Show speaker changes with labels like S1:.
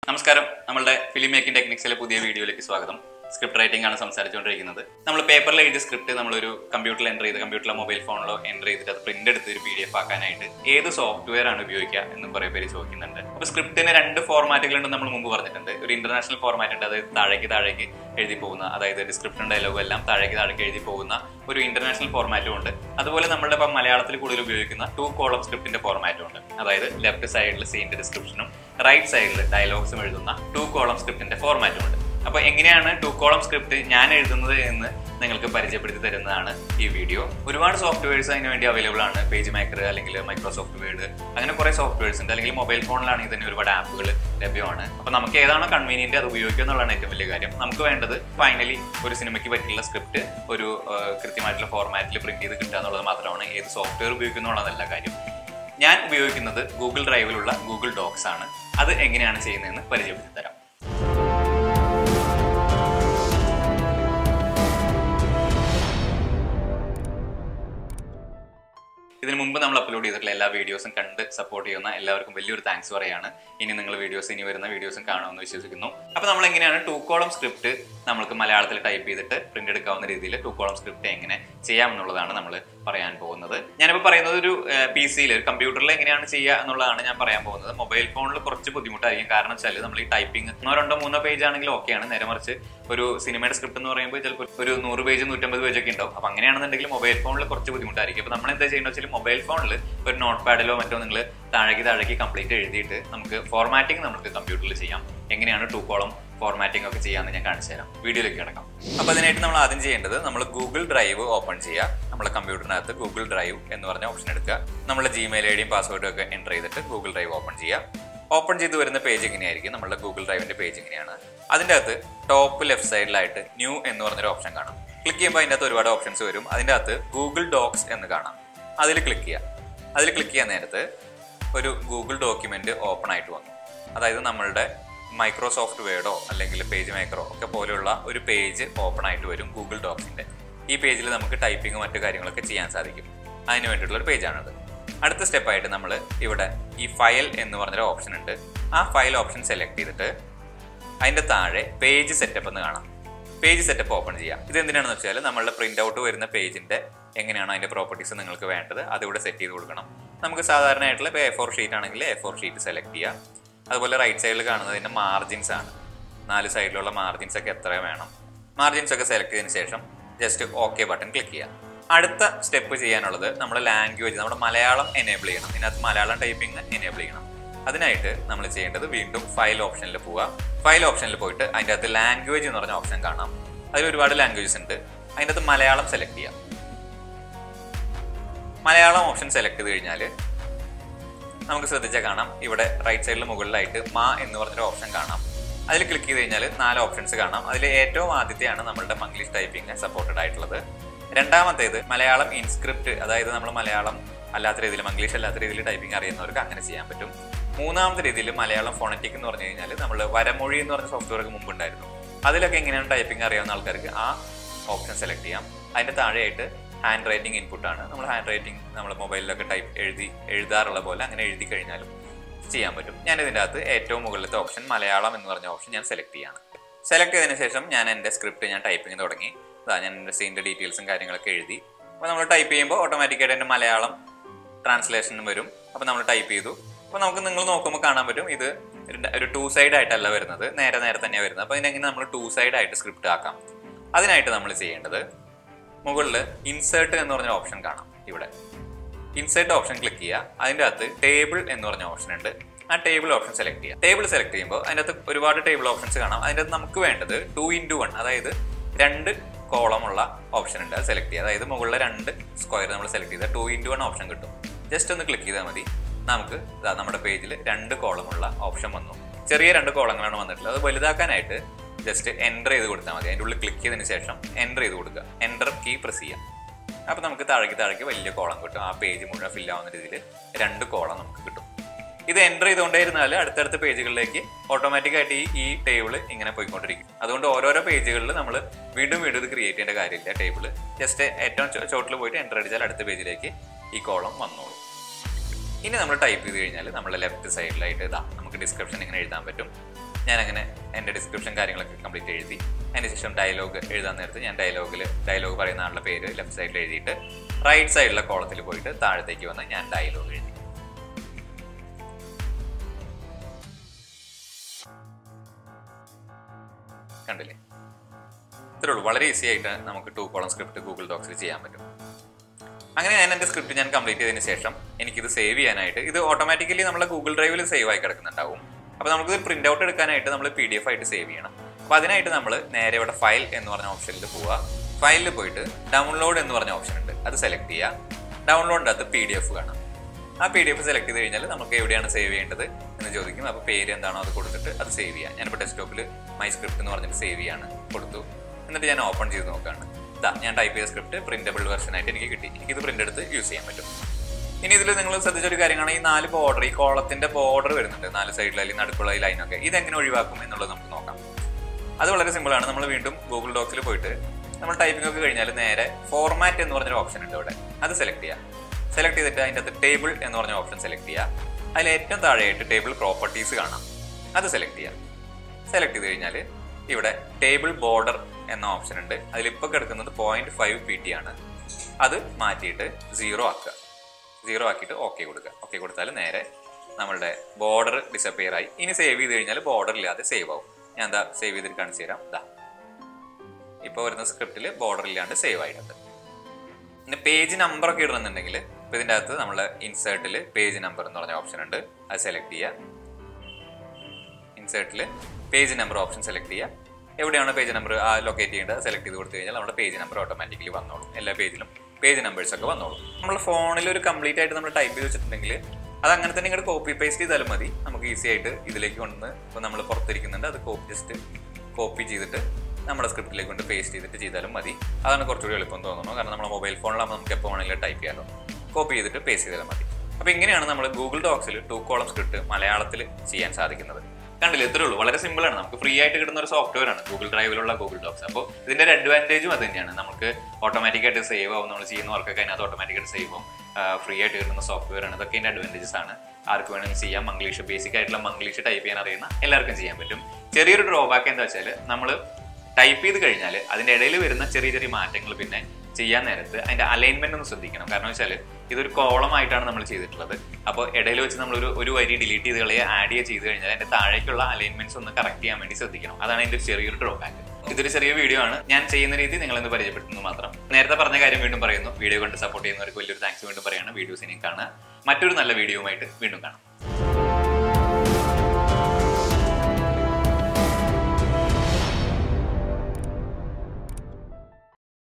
S1: നമസ്കാരം നമ്മളുടെ film making ടെക്നിക്സിലെ പുതിയ വീഡിയോയിലേക്ക് സ്വാഗതം സ്ക്രിപ്റ്റ് റൈറ്റിംഗ് ആണ് സംസാരിച്ചുകൊണ്ടിരിക്കുന്നത് നമ്മൾ പേപ്പറിൽ എഴുതിയ സ്ക്രിപ്റ്റ് നമ്മളൊരു കമ്പ്യൂട്ടറിൽ എൻ്റർ ചെയ്ത് കമ്പ്യൂട്ടറിലോ മൊബൈൽ ഫോണിലോ എൻ്റർ ചെയ്തിട്ട് അത് പ്രിന്റ് എടുത്ത് ഒരു പി ഡി എഫ് ആക്കാനായിട്ട് ഏത് സോഫ്റ്റ്വെയർ ആണ് ഉപയോഗിക്കുക എന്ന് കുറേ പേര് ചോദിക്കുന്നുണ്ട് അപ്പോൾ സ്ക്രിപ്റ്റിന് രണ്ട് ഫോർമാറ്റുകളുണ്ട് നമ്മൾ മുമ്പ് പറഞ്ഞിട്ടുണ്ട് ഒരു ഇന്റർനാഷണൽ ഫോർമാറ്റ് ഉണ്ട് അതായത് താഴേക്ക് താഴേക്ക് എഴുതി പോകുന്ന അതായത് ഡിസ്ക്രിപ്ഷൻ ഡയലോഗും എല്ലാം താഴേക്ക് താഴേക്ക് എഴുതി പോകുന്ന ഒരു ഇന്റർനാഷണൽ ഫോർമാറ്റും ഉണ്ട് അതുപോലെ നമ്മുടെ ഇപ്പം മലയാളത്തിൽ കൂടുതൽ ഉപയോഗിക്കുന്ന ടു കോളം സ്ക്രിപ്റ്റിന്റെ ഫോർമാറ്റും ഉണ്ട് അതായത് ലെഫ്റ്റ് സൈഡിൽ സീനിന്റെ ഡിസ്ക്രിപ്ഷനും റൈറ്റ് സൈഡിൽ ഡയലോഗ്സും എഴുതുന്ന ടു കോളം സ്ക്രിപ്റ്റിന്റെ ഫോർമാറ്റും ഉണ്ട് അപ്പൊ എങ്ങനെയാണ് ടു കോളം സ്ക്രിപ്റ്റ് ഞാൻ എഴുതുന്നത് എന്ന് നിങ്ങൾക്ക് പരിചയപ്പെടുത്തി തരുന്നതാണ് ഈ വീഡിയോ ഒരുപാട് സോഫ്റ്റ്വെയർസ് അതിന് വേണ്ടി അവൈലബിൾ ആണ് പേജ് മേക്കർ അല്ലെങ്കിൽ മൈക്രോസോഫ്റ്റ് വേർഡ് അങ്ങനെ കുറെ സോഫ്റ്റ്വെയർസ് ഉണ്ട് അല്ലെങ്കിൽ മൊബൈൽ ഫോണിലാണെങ്കിൽ തന്നെ ഒരുപാട് ആപ്പുകൾ ലഭ്യമാണ് അപ്പൊ നമുക്ക് ഏതാണോ കൺവീനിയന്റ് അത് ഉപയോഗിക്കുക എന്നുള്ളതാണ് ഏറ്റവും വലിയ കാര്യം നമുക്ക് വേണ്ടത് ഫൈനലി ഒരു സിനിമയ്ക്ക് പറ്റിയുള്ള സ്ക്രിപ്റ്റ് ഒരു ആ, കൃത്യമായിട്ടുള്ള ഫോർമാറ്റിൽ പ്രിന്റ് ചെയ്ത് കിട്ടുക എന്നുള്ളത് മാത്രമാണ് ഏത് സോഫ്റ്റ്വെയർ ഉപയോഗിക്കുന്നു എന്നുള്ളതല്ല കാര്യം ഞാൻ ഉപയോഗിക്കുന്നത് ഗൂഗിൾ ഡ്രൈവിലുള്ള ഗൂഗിൾ ഡോക്സ് ആണ് അത് എങ്ങനെയാണ് ചെയ്യുന്നതെന്ന് പരിചയപ്പെടുത്തി തരാം ഇതിനു മുമ്പ് നമ്മൾ അപ്ലോഡ് ചെയ്തിട്ടുള്ള എല്ലാ വീഡിയോസും കണ്ട് സപ്പോർട്ട് ചെയ്യുന്ന എല്ലാവർക്കും വലിയൊരു താങ്ക്സ് പറയാണ് ഇനി നിങ്ങൾ വീഡിയോസ് ഇനി വരുന്ന വീഡിയോസും കാണുമെന്ന് വിശ്വസിക്കുന്നു അപ്പോൾ നമ്മൾ എങ്ങനെയാണ് ടു കോളം സ്ക്രിപ്റ്റ് നമ്മൾക്ക് മലയാളത്തിൽ ടൈപ്പ് ചെയ്തിട്ട് പ്രിന്റ് എടുക്കാവുന്ന രീതിയിൽ ടു കോളം സ്ക്രിപ്റ്റ് എങ്ങനെ ചെയ്യാമെന്നുള്ളതാണ് നമ്മൾ പറയാൻ പോകുന്നത് ഞാനിപ്പോൾ പറയുന്നത് ഒരു പി സിയിൽ ഒരു കമ്പ്യൂട്ടറിൽ എങ്ങനെയാണ് ചെയ്യുക എന്നുള്ളതാണ് ഞാൻ പറയാൻ പോകുന്നത് മൊബൈൽ ഫോണിൽ കുറച്ച് ബുദ്ധിമുട്ടായിരിക്കും കാരണം വെച്ചാൽ നമ്മൾ ഈ ടൈപ്പിംഗ് ഒന്നോ രണ്ടോ മൂന്നോ പേജ് ആണെങ്കിലും ഓക്കെയാണ് നേരെ മറിച്ച് ഒരു സിനിമയുടെ സ്ക്രിപ്റ്റ് എന്ന് പറയുമ്പോൾ ചിലപ്പോൾ ഒരു നൂറ് പേജ് നൂറ്റമ്പത് പേജ് ഒക്കെ ഉണ്ടാവും അപ്പൊ അങ്ങനെയാണെന്നുണ്ടെങ്കിൽ മൊബൈൽ ഫോണിൽ കുറച്ച് ബുദ്ധിമുട്ടായിരിക്കും അപ്പൊ നമ്മൾ എന്താ ചെയ്യുന്നത് വെച്ചാൽ മൊബൈൽ ഫോണിൽ ഒരു നോട്ട് പാഡിലോ മറ്റോ നിങ്ങൾ താഴേക്ക് താഴേക്ക് കംപ്ലീറ്റ് എഴുതിയിട്ട് നമുക്ക് ഫോർമാറ്റിംഗ് നമുക്ക് കമ്പ്യൂട്ടറിൽ ചെയ്യാം എങ്ങനെയാണ് ടു കോളം ഫോർമാറ്റിംഗ് ഒക്കെ ചെയ്യാമെന്ന് ഞാൻ കാണിച്ചു തരാം വീഡിയോയിലേക്ക് കിടക്കാം അപ്പൊ അതിനായിട്ട് നമ്മൾ ആദ്യം ചെയ്യേണ്ടത് നമ്മൾ ഗൂഗിൾ ഡ്രൈവ് ഓപ്പൺ ചെയ്യുക നമ്മുടെ കമ്പ്യൂട്ടറിനകത്ത് ഗൂഗിൾ ഡ്രൈവ് എന്ന് പറഞ്ഞ ഓപ്ഷൻ എടുക്കുക നമ്മുടെ ജിമെയിൽ ഐ ഡിയും പാസ്വേഡും ഒക്കെ എൻ്റർ ചെയ്തിട്ട് ഗൂഗിൾ ഡ്രൈവ് ഓപ്പൺ ചെയ്യുക ഓപ്പൺ ചെയ്ത് വരുന്ന പേജ് എങ്ങനെയായിരിക്കും നമ്മുടെ ഗൂഗിൾ ഡ്രൈവിന്റെ പേജ് എങ്ങനെയാണ് അതിൻ്റെ അകത്ത് ടോപ്പ് ലെഫ്റ്റ് സൈഡിലായിട്ട് ന്യൂ എന്ന് പറഞ്ഞൊരു ഓപ്ഷൻ കാണാം ക്ലിക്ക് ചെയ്യുമ്പോൾ അതിൻ്റെ അകത്ത് ഒരുപാട് ഓപ്ഷൻസ് വരും അതിൻ്റെ അകത്ത് ഗൂഗിൾ ഡോക്സ് എന്ന് കാണാം അതിൽ ക്ലിക്ക് ചെയ്യുക അതിൽ ക്ലിക്ക് ചെയ്യാൻ നേരത്ത് ഒരു ഗൂഗിൾ ഡോക്യുമെന്റ് ഓപ്പൺ ആയിട്ട് വന്നു അതായത് നമ്മളുടെ മൈക്രോസോഫ്റ്റ് വേർഡോ അല്ലെങ്കിൽ പേജ് മേക്കറോ ഒക്കെ പോലെയുള്ള ഒരു പേജ് ഓപ്പൺ ആയിട്ട് വരും ഗൂഗിൾ ഡോക്സിന്റെ ഈ പേജിൽ നമുക്ക് ടൈപ്പിംഗ് മറ്റു കാര്യങ്ങളൊക്കെ ചെയ്യാൻ സാധിക്കും അതിന് വേണ്ടിയിട്ടുള്ള ഒരു പേജാണിത് അടുത്ത സ്റ്റെപ്പായിട്ട് നമ്മൾ ഇവിടെ ഈ ഫയൽ എന്ന് പറഞ്ഞൊരു ഓപ്ഷൻ ഉണ്ട് ആ ഫയൽ ഓപ്ഷൻ സെലക്ട് ചെയ്തിട്ട് അതിന്റെ താഴെ പേജ് സെറ്റപ്പ് എന്ന് കാണാം പേജ് സെറ്റപ്പ് ഓപ്പൺ ചെയ്യാം ഇത് എന്തിനാണെന്ന് വെച്ചാൽ നമ്മളുടെ പ്രിന്റ് ഔട്ട് വരുന്ന പേജിന്റെ എങ്ങനെയാണോ അതിന്റെ പ്രോപ്പർട്ടീസ് നിങ്ങൾക്ക് വേണ്ടത് അതിവിടെ സെറ്റ് ചെയ്ത് കൊടുക്കണം നമുക്ക് സാധാരണയായിട്ടുള്ള ഇപ്പോൾ എ ഫോർ ഷീറ്റ് ആണെങ്കിൽ എ ഫോർ ഷീറ്റ് സെലക്ട് ചെയ്യാം അതുപോലെ റൈറ്റ് സൈഡിൽ കാണുന്നതിന്റെ മാർജിൻസ് ആണ് നാല് സൈഡിലുള്ള മാർജിൻസ് ഒക്കെ എത്ര വേണം മാർജിൻസ് ഒക്കെ സെലക്ട് ചെയ്തതിന് ശേഷം ജസ്റ്റ് ഓക്കെ ബട്ടൺ ക്ലിക്ക് ചെയ്യാം അടുത്ത സ്റ്റെപ്പ് ചെയ്യാനുള്ളത് നമ്മുടെ ലാംഗ്വേജ് നമ്മുടെ മലയാളം എനേബിൾ ചെയ്യണം ഇതിനകത്ത് മലയാളം ടൈപ്പിംഗ് എനേബിൾ ചെയ്യണം അതിനായിട്ട് നമ്മൾ ചെയ്യേണ്ടത് വീണ്ടും ഫയൽ ഓപ്ഷനിൽ പോവുക ഫയൽ ഓപ്ഷനിൽ പോയിട്ട് അതിൻ്റെ അകത്ത് ലാംഗ്വേജ് എന്ന് പറഞ്ഞ ഓപ്ഷൻ കാണാം അതിൽ ഒരുപാട് ലാംഗ്വേജസ് ഉണ്ട് അതിൻ്റെ അകത്ത് മലയാളം സെലക്ട് ചെയ്യാം മലയാളം ഓപ്ഷൻ സെലക്ട് ചെയ്ത് കഴിഞ്ഞാൽ നമുക്ക് ശ്രദ്ധിച്ചാൽ കാണാം ഇവിടെ റൈറ്റ് സൈഡിൽ മുകളിലായിട്ട് മാ എന്ന് പറഞ്ഞൊരു ഓപ്ഷൻ കാണാം അതിൽ ക്ലിക്ക് ചെയ്ത് കഴിഞ്ഞാൽ നാല് ഓപ്ഷൻസ് കാണാം അതിൽ ഏറ്റവും ആദ്യത്തെയാണ് നമ്മളുടെ മംഗ്ലീഷ് ടൈപ്പിംഗ് സപ്പോർട്ടഡ് ആയിട്ടുള്ളത് രണ്ടാമത്തേത് മലയാളം ഇൻസ്ക്രിപ്റ്റ് അതായത് നമ്മൾ മലയാളം അല്ലാത്ത രീതിയിൽ മംഗ്ലീഷ് അല്ലാത്ത രീതിയിൽ ടൈപ്പിംഗ് അറിയുന്നവർക്ക് അങ്ങനെ ചെയ്യാൻ പറ്റും മൂന്നാമത്തെ രീതിയിൽ മലയാളം ഫോണറ്റിക് എന്ന് പറഞ്ഞു കഴിഞ്ഞാൽ നമ്മൾ വരമൊഴി എന്ന് പറഞ്ഞ സോഫ്റ്റ്വെയർക്ക് മുമ്പ് ഉണ്ടായിരുന്നു അതിലൊക്കെ എങ്ങനെയാണ് ടൈപ്പിംഗ് അറിയാവുന്ന ആൾക്കാർക്ക് ആ ഓപ്ഷൻ സെലക്ട് ചെയ്യാം അതിന്റെ താഴെയായിട്ട് ഹാൻഡ് റൈറ്റിംഗ് ഇൻപുട്ട് ആണ് നമ്മൾ ഹാൻഡ് റൈറ്റിംഗ് നമ്മൾ മൊബൈലിലൊക്കെ ടൈപ്പ് എഴുതി എഴുതാറുള്ള പോലെ അങ്ങനെ എഴുതി കഴിഞ്ഞാലും ചെയ്യാൻ പറ്റും ഞാൻ ഇതിൻ്റെ അകത്ത് ഏറ്റവും മുകളിലത്തെ ഓപ്ഷൻ മലയാളം എന്ന് പറഞ്ഞ ഓപ്ഷൻ ഞാൻ സെലക്ട് ചെയ്യാണ് സെലക്ട് ചെയ്തതിന് ശേഷം ഞാൻ എൻ്റെ സ്ക്രിപ്റ്റ് ഞാൻ ടൈപ്പിംഗ് തുടങ്ങി അതാ ഞാൻ എൻ്റെ സീൻ്റെ ഡീറ്റെയിൽസും കാര്യങ്ങളൊക്കെ എഴുതി അപ്പോൾ നമ്മൾ ടൈപ്പ് ചെയ്യുമ്പോൾ ഓട്ടോമാറ്റിക്കായിട്ട് എൻ്റെ മലയാളം ട്രാൻസ്ലേഷനും വരും അപ്പോൾ നമ്മൾ ടൈപ്പ് ചെയ്തു അപ്പോൾ നമുക്ക് നിങ്ങൾ നോക്കുമ്പോൾ കാണാൻ പറ്റും ഇത് ഒരു- ഒരു ടു സൈഡ് ആയിട്ടല്ല വരുന്നത് നേരെ നേരെ തന്നെയാണ് വരുന്നത് അപ്പോൾ ഇതിനെങ്ങനെ നമ്മൾ ടു സൈഡ് ആയിട്ട് സ്ക്രിപ്റ്റ് ആക്കാം അതിനായിട്ട് നമ്മൾ ചെയ്യേണ്ടത് മുകളിൽ ഇൻസേർട്ട് എന്ന് പറഞ്ഞ ഓപ്ഷൻ കാണാം ഇവിടെ ഇൻസേർട്ട് ഓപ്ഷൻ ക്ലിക്ക് ചെയ്യുക അതിൻ്റെ അകത്ത് ടേബിൾ എന്ന് പറഞ്ഞ ഓപ്ഷൻ ഉണ്ട് ആ ടേബിൾ ഓപ്ഷൻ സെലക്ട് ചെയ്യുക ടേബിൾ സെലക്ട് ചെയ്യുമ്പോൾ അതിൻ്റെ അകത്ത് ഒരുപാട് ടേബിൾ ഓപ്ഷൻസ് കാണാം അതിൻ്റെ അകത്ത് നമുക്ക് വേണ്ടത് ടു ഇൻറ്റു വൺ അതായത് രണ്ട് കോളമുള്ള ഓപ്ഷൻ ഉണ്ട് അത് സെലക്ട് ചെയ്യുക അതായത് മുകളിലെ രണ്ട് സ്ക്വയർ നമ്മൾ സെലക്ട് ചെയ്താൽ ടു ഇൻറ്റു വൺ ഓപ്ഷൻ കിട്ടും ജസ്റ്റ് ഒന്ന് ക്ലിക്ക് ചെയ്താൽ മതി നമുക്ക് ദാ നമ്മുടെ പേജിൽ രണ്ട് കോളമുള്ള ഓപ്ഷൻ വന്നു ചെറിയ രണ്ട് കോളങ്ങളാണ് വന്നിട്ടുള്ളത് അത് വലുതാക്കാനായിട്ട് ജസ്റ്റ് എൻ്റർ ചെയ്ത് കൊടുത്താൽ മതി അതിൻ്റെ ഉള്ളിൽ ക്ലിക്ക് ചെയ്തതിന് ശേഷം എൻ്റർ ചെയ്ത് കൊടുക്കുക എൻ്റർ കീ പ്രസ് ചെയ്യാം അപ്പോൾ നമുക്ക് താഴേക്ക് താഴേക്ക് വലിയ കോളം കിട്ടും ആ പേജ് മുഴുവൻ fill ആവുന്ന രീതിയിൽ രണ്ട് കോളം നമുക്ക് കിട്ടും ഇത് എൻ്റർ ചെയ്തുകൊണ്ടേയിരുന്നാൽ അടുത്തടുത്ത പേജുകളിലേക്ക് ഓട്ടോമാറ്റിക് ആയിട്ട് ഈ ഈ ടേബിൾ ഇങ്ങനെ പോയിക്കൊണ്ടിരിക്കും അതുകൊണ്ട് ഓരോരോ പേജുകളിൽ നമ്മൾ വീണ്ടും വീണ്ടും ഇത് ക്രിയേറ്റ് ചെയ്യേണ്ട കാര്യമില്ല ടേബിൾ ജസ്റ്റ് ഏറ്റവും ചോട്ടിൽ പോയിട്ട് എൻ്റർ അടിച്ചാൽ അടുത്ത പേജിലേക്ക് ഈ കോളം വന്നോളും ഇനി നമ്മൾ ടൈപ്പ് ചെയ്ത് കഴിഞ്ഞാൽ നമ്മൾ ലെഫ്റ്റ് സൈഡിലായിട്ട് ഇതാ നമുക്ക് ഡിസ്ക്രിപ്ഷൻ ഇങ്ങനെ എഴുതാൻ പറ്റും ഞാൻ അങ്ങനെ എൻ്റെ ഡിസ്ക്രിപ്ഷൻ കാര്യങ്ങളൊക്കെ കംപ്ലീറ്റ് എഴുതി അതിന് ശേഷം ഡയലോഗ് എഴുതാൻ നേരത്ത് ഞാൻ ഡയലോഗിൽ ഡയലോഗ് പറയുന്ന ആളുടെ പേര് ലെഫ്റ്റ് സൈഡിൽ എഴുതിയിട്ട് റൈറ്റ് സൈഡിലെ കോളത്തിൽ പോയിട്ട് താഴത്തേക്ക് വന്ന് ഞാൻ ഡയലോഗ് എഴുതി കണ്ടില്ലേ ഇത്രേ ഉള്ളൂ വളരെ ഈസി ആയിട്ട് നമുക്ക് ടു കോളം സ്ക്രിപ്റ്റ് ഗൂഗിൾ ഡോക്സിൽ ചെയ്യാൻ പറ്റും അങ്ങനെ ഞാൻ എൻ്റെ സ്ക്രിപ്റ്റ് ഞാൻ കംപ്ലീറ്റ് ചെയ്തതിന് ശേഷം എനിക്കിത് സേവ് ചെയ്യാനായിട്ട് ഇത് ഓട്ടോമാറ്റിക്കലി നമ്മളെ ഗൂഗിൾ ഡ്രൈവിൽ സേവ് ആയി കിടക്കുന്നുണ്ടാവും അപ്പോൾ നമുക്ക് പ്രിന്റ് ഔട്ട് എടുക്കാനായിട്ട് നമ്മൾ പി ഡി എഫ് ആയിട്ട് സേവ് ചെയ്യണം അപ്പോൾ അതിനായിട്ട് നമ്മൾ നേരെ ഇവിടെ ഫയൽ എന്ന് പറഞ്ഞ ഓപ്ഷനിൽ പോവുക ഫയലിൽ പോയിട്ട് ഡൗൺലോഡ് എന്ന് പറഞ്ഞ ഓപ്ഷൻ ഉണ്ട് അത് സെലക്ട് ചെയ്യുക ഡൗൺലോഡിൻ്റെ അകത്ത് പി ഡി എഫ് കാണാം ആ പി ഡി എഫ് സെലക്ട് ചെയ്ത് കഴിഞ്ഞാൽ നമുക്ക് എവിടെയാണ് സേവ് ചെയ്യേണ്ടത് എന്ന് ചോദിക്കും അപ്പോൾ പേര് എന്താണോ അത് കൊടുത്തിട്ട് അത് സേവ് ചെയ്യാം ഞാനിപ്പോൾ ഡെസ്ക്ടോപ്പിൽ മൈ സ്ക്രിപ്റ്റ് എന്ന് പറഞ്ഞിട്ട് സേവ് ചെയ്യാണ് കൊടുത്തു എന്നിട്ട് ഞാൻ ഓപ്പൺ ചെയ്ത് നോക്കുകയാണ് ഇതാ ഞാൻ ടൈപ്പ് ചെയ്ത സ്ക്രിപ്റ്റ് പ്രിന്റബിൾ വെർഷൻ ആയിട്ട് എനിക്ക് കിട്ടി എനിക്കിത് പ്രിന്റ് എടുത്ത് യൂസ് ചെയ്യാൻ പറ്റും ഇനി ഇതിൽ നിങ്ങൾ ശ്രദ്ധിച്ചൊരു കാര്യമാണ് ഈ നാല് ബോർഡർ ഈ കോളത്തിന്റെ ബോർഡർ വരുന്നുണ്ട് നാല് സൈഡിൽ അല്ലെങ്കിൽ നടുക്കുള്ള ഈ ലൈനൊക്കെ ഇതെങ്ങനെ ഒഴിവാക്കും എന്നുള്ളത് നമുക്ക് നോക്കാം അത് വളരെ സിമ്പിൾ ആണ് നമ്മൾ വീണ്ടും ഗൂഗിൾ ഡോക്സിൽ പോയിട്ട് നമ്മൾ ടൈപ്പിംഗ് ഒക്കെ കഴിഞ്ഞാൽ നേരെ ഫോർമാറ്റ് എന്ന് പറഞ്ഞൊരു ഓപ്ഷൻ ഉണ്ട് ഇവിടെ അത് സെലക്ട് ചെയ്യുക സെലക്ട് ചെയ്തിട്ട് അതിൻ്റെ അകത്ത് ടേബിൾ എന്ന് പറഞ്ഞ ഓപ്ഷൻ സെലക്ട് ചെയ്യുക അതിൽ ഏറ്റവും താഴെയായിട്ട് ടേബിൾ പ്രോപ്പർട്ടീസ് കാണാം അത് സെലക്ട് ചെയ്യുക സെലക്ട് ചെയ്ത് കഴിഞ്ഞാൽ ഇവിടെ ടേബിൾ ബോർഡർ എന്ന ഓപ്ഷൻ ഉണ്ട് അതിലിപ്പോൾ കിടക്കുന്നത് പോയിന്റ് ഫൈവ് പി ടി ആണ് അത് മാറ്റിയിട്ട് സീറോ ആക്കുക സീറോ ആക്കിയിട്ട് ഓക്കെ കൊടുക്കുക ഓക്കെ കൊടുത്താൽ നേരെ നമ്മളുടെ ബോർഡർ ഡിസപ്പിയർ ആയി ഇനി സേവ് ചെയ്ത് കഴിഞ്ഞാൽ ബോർഡർ ഇല്ലാതെ സേവ് ആവും ഞാൻ എന്താ സേവ് ചെയ്തിട്ട് കാണിച്ചു തരാം ഇതാ ഇപ്പോൾ വരുന്ന സ്ക്രിപ്റ്റിൽ ബോർഡർ ഇല്ലാണ്ട് സേവ് ആയിട്ടുണ്ട് പിന്നെ പേജ് നമ്പർ ഒക്കെ ഇടണമെന്നുണ്ടെങ്കിൽ ഇപ്പൊ ഇതിന്റെ അകത്ത് നമ്മൾ ഇൻസേർട്ടിൽ പേജ് നമ്പർ എന്ന് പറഞ്ഞ ഓപ്ഷൻ ഉണ്ട് അത് സെലക്ട് ചെയ്യുക ഇൻസേർട്ടിൽ പേജ് നമ്പർ ഓപ്ഷൻ സെലക്ട് ചെയ്യുക എവിടെയാണ് പേജ് നമ്പർ ആ ലൊക്കേറ്റ് ചെയ്യേണ്ടത് സെലക്ട് ചെയ്ത് കൊടുത്തു കഴിഞ്ഞാൽ നമ്മുടെ പേജ് നമ്പർ ഓട്ടോമാറ്റിക്കലി വന്നോളും എല്ലാ പേജിലും പേജ് നമ്പേഴ്സ് ഒക്കെ വന്നോളും നമ്മൾ ഫോണിൽ ഒരു കംപ്ലീറ്റ് ആയിട്ട് നമ്മൾ ടൈപ്പ് ചെയ്ത് വെച്ചിട്ടുണ്ടെങ്കിൽ അത് അങ്ങനെ തന്നെ ഇങ്ങോട്ട് കോപ്പി പേസ്റ്റ് ചെയ്താലും മതി നമുക്ക് ഈസി ആയിട്ട് ഇതിലേക്ക് കൊണ്ടുവന്ന് ഇപ്പോൾ നമ്മൾ പുറത്തിരിക്കുന്നുണ്ട് അത് കോപ്പി ജസ്റ്റ് കോപ്പി ചെയ്തിട്ട് നമ്മുടെ സ്ക്രിപ്റ്റിലേക്ക് കൊണ്ട് പേസ്റ്റ് ചെയ്തിട്ട് ചെയ്താലും മതി അതാണ് കുറച്ചുകൂടി എളുപ്പം തോന്നുന്നു കാരണം നമ്മുടെ മൊബൈൽ ഫോണിലാകുമ്പോൾ നമുക്ക് എപ്പോൾ വേണമെങ്കിലും ടൈപ്പ് ചെയ്യാമല്ലോ കോപ്പി ചെയ്തിട്ട് പേസ്റ്റ് ചെയ്താലും മതി അപ്പോൾ ഇങ്ങനെയാണ് നമ്മൾ ഗൂഗിൾ ഡോക്സിൽ ടു കോളം സ്ക്രിപ്റ്റ് മലയാളത്തിൽ ചെയ്യാൻ സാധിക്കുന്നത് കണ്ടില്ല ഇത്രേ ഉള്ളൂ വളരെ സിമ്പിൾ ആണ് നമുക്ക് ഫ്രീ ആയിട്ട് കിട്ടുന്ന ഒരു സോഫ്റ്റ്വെയർ ആണ് ഗൂഗിൾ ഡ്രൈവിലുള്ള ഗൂഗിൾ ഡോക്സ് അപ്പോൾ ഇതിന്റെ ഒരു അഡ്വാൻറ്റേജും അത് തന്നെയാണ് നമുക്ക് ഓട്ടോമാറ്റിക് ആയിട്ട് സേവ് ആവും നമ്മൾ ചെയ്യുന്ന വർക്കൊക്കെ അതിനകത്ത് ഓട്ടോമാറ്റിക് ആയിട്ട് സേവ് ആവും ഫ്രീ ആയിട്ട് കിട്ടുന്ന സോഫ്റ്റ്വെയർ ആണ് ഇതൊക്കെ ഇതിന്റെ അഡ്വാൻറ്റേജസ് ആണ് ആർക്ക് വേണമെങ്കിലും ചെയ്യാം മംഗ്ലീഷ് ബേസിക് ആയിട്ടുള്ള മംഗ്ലീഷ് ടൈപ്പ് ചെയ്യാൻ അറിയുന്ന എല്ലാവർക്കും ചെയ്യാൻ പറ്റും ചെറിയൊരു ഡ്രോബാക്ക് എന്താ വെച്ചാൽ നമ്മൾ ടൈപ്പ് ചെയ്ത് കഴിഞ്ഞാൽ അതിന്റെ ഇടയിൽ വരുന്ന ചെറിയ ചെറിയ മാറ്റങ്ങൾ പിന്നെ ചെയ്യാൻ നേരത്ത് അതിന്റെ അലൈൻമെന്റ് ഒന്ന് ശ്രദ്ധിക്കണം കാരണം വെച്ചാൽ ഇതൊരു കോളം ആയിട്ടാണ് നമ്മൾ ചെയ്തിട്ടുള്ളത് അപ്പോൾ ഇടയിൽ വെച്ച് നമ്മൾ ഒരു ഒരു വരി ഡിലീറ്റ് ചെയ്ത് കളയുക ആഡ് ചെയ്യുക ചെയ്ത് കഴിഞ്ഞാൽ അതിന്റെ താഴേക്കുള്ള അലൈൻമെന്റ്സ് ഒന്ന് കറക്റ്റ് ചെയ്യാൻ വേണ്ടി ശ്രദ്ധിക്കണം അതാണ് അതിന്റെ ചെറിയൊരു ഡ്രോബാക്ക് ഇതൊരു ചെറിയ വീഡിയോ ആണ് ഞാൻ ചെയ്യുന്ന രീതി നിങ്ങളെന്ന് പരിചയപ്പെടുത്തുന്നു മാത്രം നേരത്തെ പറഞ്ഞ കാര്യം വീണ്ടും പറയുന്നു വീഡിയോ കണ്ട് സപ്പോർട്ട് ചെയ്യുന്നവർക്ക് വലിയൊരു താങ്ക്സ് വീണ്ടും പറയാണ് വീഡിയോസ് ഇനി കാണുക മറ്റൊരു നല്ല വീഡിയോയുമായിട്ട് വീണ്ടും കാണാം